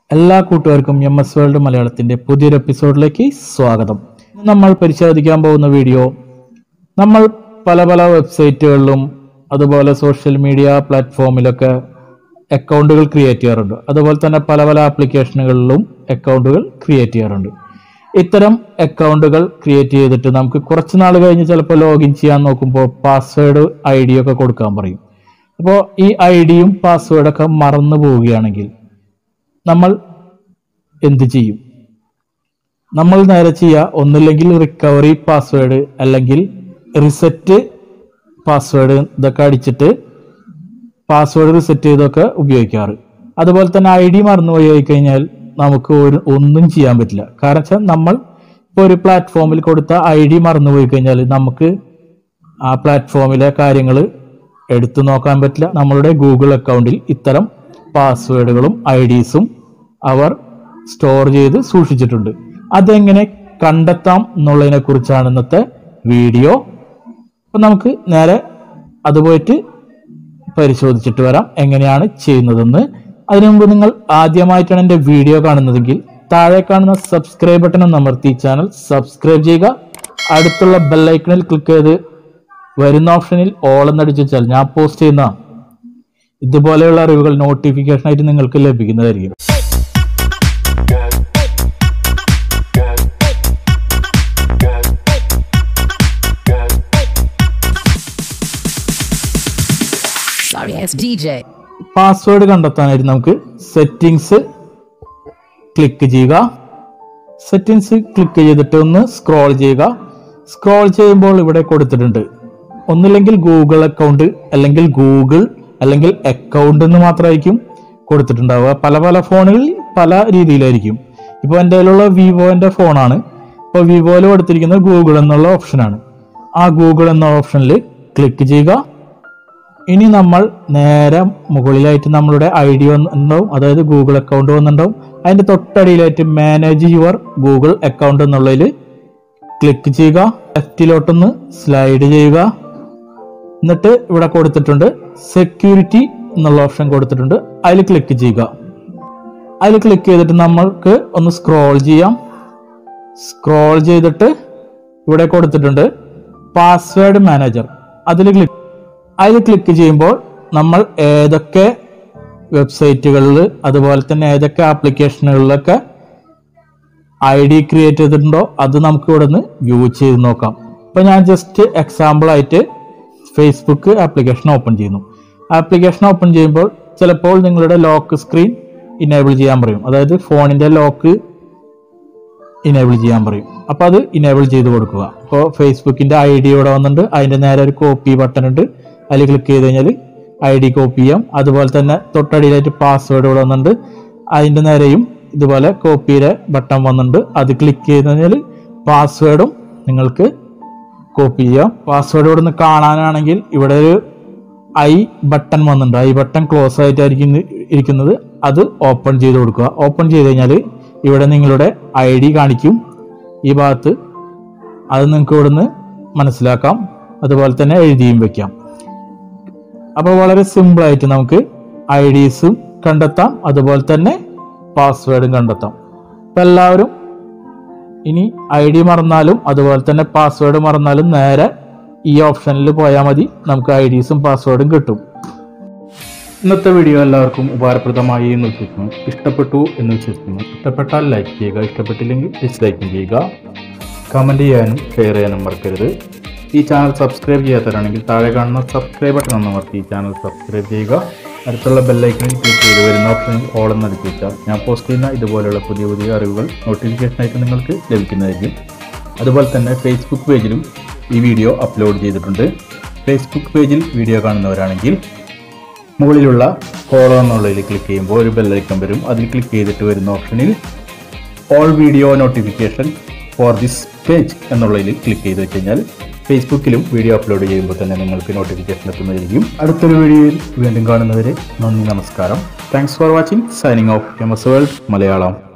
എല്ലാ കൂട്ടുകാർക്കും M S world മലയാളത്തിന്റെ പുതിയൊരു എപ്പിസോഡിലേക്ക് സ്വാഗതം ഇന്ന് നമ്മൾ പരിശോധിക്കാൻ പോകുന്ന വീഡിയോ നമ്മൾ പല പല വെബ്സൈറ്റുകളിലും അതുപോലെ സോഷ്യൽ മീഡിയ പ്ലാറ്റ്ഫോമിലൊക്കെ അക്കൗണ്ടുകൾ ക്രിയേറ്റ് ചെയ്യാറുണ്ട് അതുപോലെ തന്നെ പല പല ആപ്ലിക്കേഷനുകളിലും അക്കൗണ്ടുകൾ ക്രിയേറ്റ് ചെയ്യാറുണ്ട് ഇത്തരം അക്കൗണ്ടുകൾ ക്രിയേറ്റ് ചെയ്തിട്ട് നമുക്ക് കുറച്ച് നാൾ കഴിഞ്ഞ് ചിലപ്പോൾ ലോഗിൻ ചെയ്യാൻ നോക്കുമ്പോൾ പാസ്വേഡ് ഐ ഡി ഒക്കെ കൊടുക്കാൻ പറയും അപ്പോൾ ഈ ഐ ഡിയും പാസ്വേഡൊക്കെ മറന്നു പോവുകയാണെങ്കിൽ നമ്മൾ എന്ത് ചെയ്യും നമ്മൾ നേരെ ചെയ്യുക ഒന്നില്ലെങ്കിൽ റിക്കവറി പാസ്വേഡ് അല്ലെങ്കിൽ റിസെറ്റ് പാസ്വേഡ് ഇതൊക്കെ അടിച്ചിട്ട് പാസ്വേഡ് റിസെറ്റ് ചെയ്തൊക്കെ ഉപയോഗിക്കാറ് അതുപോലെ തന്നെ ഐ ഡി മറന്നുപോയി കഴിഞ്ഞാൽ നമുക്ക് ഒരു ഒന്നും ചെയ്യാൻ പറ്റില്ല കാരണം വെച്ചാൽ നമ്മൾ ഇപ്പോൾ ഒരു പ്ലാറ്റ്ഫോമിൽ കൊടുത്ത ഐ ഡി മറന്നുപോയി കഴിഞ്ഞാൽ നമുക്ക് ആ പ്ലാറ്റ്ഫോമിലെ കാര്യങ്ങൾ എടുത്തു നോക്കാൻ പറ്റില്ല നമ്മളുടെ ഗൂഗിൾ അക്കൗണ്ടിൽ ഇത്തരം പാസ്വേഡുകളും ഐ ഡീസും അവർ സ്റ്റോർ ചെയ്ത് സൂക്ഷിച്ചിട്ടുണ്ട് അതെങ്ങനെ കണ്ടെത്താം എന്നുള്ളതിനെ കുറിച്ചാണ് ഇന്നത്തെ വീഡിയോ അപ്പം നമുക്ക് നേരെ അത് പോയിട്ട് പരിശോധിച്ചിട്ട് വരാം എങ്ങനെയാണ് ചെയ്യുന്നതെന്ന് അതിനു മുമ്പ് നിങ്ങൾ ആദ്യമായിട്ടാണ് എൻ്റെ വീഡിയോ കാണുന്നതെങ്കിൽ താഴെ കാണുന്ന സബ്സ്ക്രൈബ് ബട്ടൺ ഒന്ന് അമർത്തി ചാനൽ സബ്സ്ക്രൈബ് ചെയ്യുക അടുത്തുള്ള ബെല്ലൈക്കണിൽ ക്ലിക്ക് ചെയ്ത് വരുന്ന ഓപ്ഷനിൽ ഓൾ എന്നടിച്ചു വെച്ചാൽ ഞാൻ പോസ്റ്റ് ചെയ്യുന്ന ഇതുപോലെയുള്ള അറിവുകൾ നോട്ടിഫിക്കേഷൻ ആയിട്ട് നിങ്ങൾക്ക് ലഭിക്കുന്നതായിരിക്കും Sorry, it's DJ. പാസ്വേഡ് കണ്ടെത്താനായിട്ട് നമുക്ക് സെറ്റിങ്സ് ക്ലിക്ക് ചെയ്യുക സെറ്റിങ്സ് ക്ലിക്ക് ചെയ്തിട്ട് ഒന്ന് സ്ക്രോൾ ചെയ്യുക സ്ക്രോൾ ചെയ്യുമ്പോൾ ഇവിടെ കൊടുത്തിട്ടുണ്ട് ഒന്നില്ലെങ്കിൽ ഗൂഗിൾ അക്കൗണ്ട് അല്ലെങ്കിൽ ഗൂഗിൾ അല്ലെങ്കിൽ അക്കൗണ്ട് എന്ന് മാത്രമായിരിക്കും കൊടുത്തിട്ടുണ്ടാവുക പല പല ഫോണുകളിൽ പല രീതിയിലായിരിക്കും ഇപ്പോൾ എൻ്റെ കയ്യിലുള്ള വിവോൻ്റെ ഫോണാണ് ഇപ്പോൾ വിവോയിൽ കൊടുത്തിരിക്കുന്നത് ഗൂഗിൾ എന്നുള്ള ഓപ്ഷനാണ് ആ ഗൂഗിൾ എന്ന ഓപ്ഷനിൽ ക്ലിക്ക് ചെയ്യുക ഇനി നമ്മൾ നേരെ മുകളിലായിട്ട് നമ്മളുടെ ഐ ഡി വന്നിട്ടുണ്ടാവും അതായത് ഗൂഗിൾ അക്കൗണ്ട് വന്നിട്ടുണ്ടാവും അതിന്റെ തൊട്ടടിയിലായിട്ട് മാനേജ് യുവർ ഗൂഗിൾ അക്കൗണ്ട് എന്നുള്ളതിൽ ക്ലിക്ക് ചെയ്യുക ലെഫ്റ്റിലോട്ടൊന്ന് സ്ലൈഡ് ചെയ്യുക എന്നിട്ട് ഇവിടെ കൊടുത്തിട്ടുണ്ട് സെക്യൂരിറ്റി എന്നുള്ള ഓപ്ഷൻ കൊടുത്തിട്ടുണ്ട് അതിൽ ക്ലിക്ക് ചെയ്യുക അതിൽ ക്ലിക്ക് ചെയ്തിട്ട് നമ്മൾക്ക് ഒന്ന് സ്ക്രോൾ ചെയ്യാം സ്ക്രോൾ ചെയ്തിട്ട് ഇവിടെ കൊടുത്തിട്ടുണ്ട് പാസ്വേഡ് മാനേജർ അതിൽ ക്ലിക്ക് അതിൽ ക്ലിക്ക് ചെയ്യുമ്പോൾ നമ്മൾ ഏതൊക്കെ വെബ്സൈറ്റുകളിൽ അതുപോലെ തന്നെ ഏതൊക്കെ ആപ്ലിക്കേഷനുകളിലൊക്കെ ഐ ഡി ക്രിയേറ്റ് ചെയ്തിട്ടുണ്ടോ അത് നമുക്ക് ഇവിടെ നിന്ന് വ്യൂ ചെയ്ത് നോക്കാം ഇപ്പൊ ഞാൻ ജസ്റ്റ് എക്സാമ്പിൾ ആയിട്ട് ഫേസ്ബുക്ക് ആപ്ലിക്കേഷൻ ഓപ്പൺ ചെയ്യുന്നു ആപ്ലിക്കേഷൻ ഓപ്പൺ ചെയ്യുമ്പോൾ ചിലപ്പോൾ നിങ്ങളുടെ ലോക്ക് സ്ക്രീൻ ഇനേബിൾ ചെയ്യാൻ പറയും അതായത് ഫോണിന്റെ ലോക്ക് ഇനേബിൾ ചെയ്യാൻ പറയും അപ്പൊ അത് ഇനേബിൾ ചെയ്ത് കൊടുക്കുക ഇപ്പോൾ ഫേസ്ബുക്കിന്റെ ഐ ഡി ഇവിടെ വന്നിട്ടുണ്ട് അതിന്റെ നേരെ ഒരു കോപ്പി ബട്ടൺ ഉണ്ട് അതിൽ ക്ലിക്ക് ചെയ്ത് കഴിഞ്ഞാൽ ഐ ഡി കോപ്പി ചെയ്യാം അതുപോലെ തന്നെ തൊട്ടടിയിലായിട്ട് പാസ്വേഡ് ഇവിടെ വന്നിട്ടുണ്ട് അതിന്റെ നേരെയും ഇതുപോലെ കോപ്പിയുടെ ബട്ടൺ വന്നിട്ടുണ്ട് അത് ക്ലിക്ക് ചെയ്ത് കഴിഞ്ഞാൽ പാസ്വേഡും നിങ്ങൾക്ക് കോപ്പി ചെയ്യാം പാസ്വേഡ് ഇവിടെ നിന്ന് കാണാനാണെങ്കിൽ ഇവിടെ ഒരു ഐ ബട്ടൺ വന്നിട്ടുണ്ട് ഐ ബട്ടൺ ക്ലോസ് ആയിട്ടായിരിക്കും ഇരിക്കുന്നത് അത് ഓപ്പൺ ചെയ്ത് കൊടുക്കുക ഓപ്പൺ ചെയ്ത് കഴിഞ്ഞാൽ ഇവിടെ നിങ്ങളുടെ ഐ ഡി കാണിക്കും ഈ ഭാഗത്ത് അത് നിങ്ങൾക്ക് ഇവിടുന്ന് മനസ്സിലാക്കാം അതുപോലെ തന്നെ എഴുതിയും വെക്കാം അപ്പോൾ വളരെ സിമ്പിൾ ആയിട്ട് നമുക്ക് ഐ ഡീസും കണ്ടെത്താം അതുപോലെ തന്നെ പാസ്വേഡും കണ്ടെത്താം അപ്പം എല്ലാവരും ഇനി ഐ ഡി മറന്നാലും അതുപോലെ തന്നെ പാസ്വേഡ് മറന്നാലും നേരെ ഈ ഓപ്ഷനിൽ പോയാൽ മതി നമുക്ക് ഐ ഡീസും പാസ്വേഡും കിട്ടും ഇന്നത്തെ വീഡിയോ എല്ലാവർക്കും ഉപകാരപ്രദമായി എന്ന് വിശ്വസിക്കുന്നു ഇഷ്ടപ്പെട്ടു എന്ന് വിശ്വസിക്കുന്നു ഇഷ്ടപ്പെട്ടാൽ ലൈക്ക് ചെയ്യുക ഇഷ്ടപ്പെട്ടില്ലെങ്കിൽ ഡിസ്ലൈക്കും ചെയ്യുക കമൻറ്റ് ചെയ്യാനും ഷെയർ ചെയ്യാനും മറക്കരുത് ഈ ചാനൽ സബ്സ്ക്രൈബ് ചെയ്യാത്തവരാണെങ്കിൽ താഴെ കാണുന്ന സബ്സ്ക്രൈബ് ബട്ടൺ ഒന്ന് അമർത്തി ഈ ചാനൽ സബ്സ്ക്രൈബ് ചെയ്യുക അടുത്തുള്ള ബെല്ലൈക്കണിൽ ക്ലിക്ക് ചെയ്ത് വരുന്ന ഓപ്ഷനിൽ ഓൾ എന്ന് അടിച്ചു വെച്ചാൽ ഞാൻ പോസ്റ്റ് ചെയ്യുന്ന ഇതുപോലെയുള്ള പുതിയ പുതിയ അറിവുകൾ നോട്ടിഫിക്കേഷനായിട്ട് നിങ്ങൾക്ക് ലഭിക്കുന്നതായിരിക്കും അതുപോലെ തന്നെ ഫേസ്ബുക്ക് പേജിലും ഈ വീഡിയോ അപ്ലോഡ് ചെയ്തിട്ടുണ്ട് ഫേസ്ബുക്ക് പേജിൽ വീഡിയോ കാണുന്നവരാണെങ്കിൽ മുകളിലുള്ള ഫോളോ എന്നുള്ളതിൽ ക്ലിക്ക് ചെയ്യുമ്പോൾ ഒരു ബെല്ലൈക്കൺ വരും അതിൽ ക്ലിക്ക് ചെയ്തിട്ട് വരുന്ന ഓപ്ഷനിൽ all video notification for this page എന്നുള്ളതിൽ ക്ലിക്ക് ചെയ്ത് വെച്ച് കഴിഞ്ഞാൽ ഫേസ്ബുക്കിലും വീഡിയോ അപ്ലോഡ് ചെയ്യുമ്പോൾ തന്നെ നിങ്ങൾക്ക് നോട്ടിഫിക്കേഷൻ എത്തുന്നതായിരിക്കും അടുത്തൊരു വീഡിയോയിൽ വീണ്ടും കാണുന്നവരെ നന്ദി നമസ്കാരം thanks for watching signing off M S World Malayalam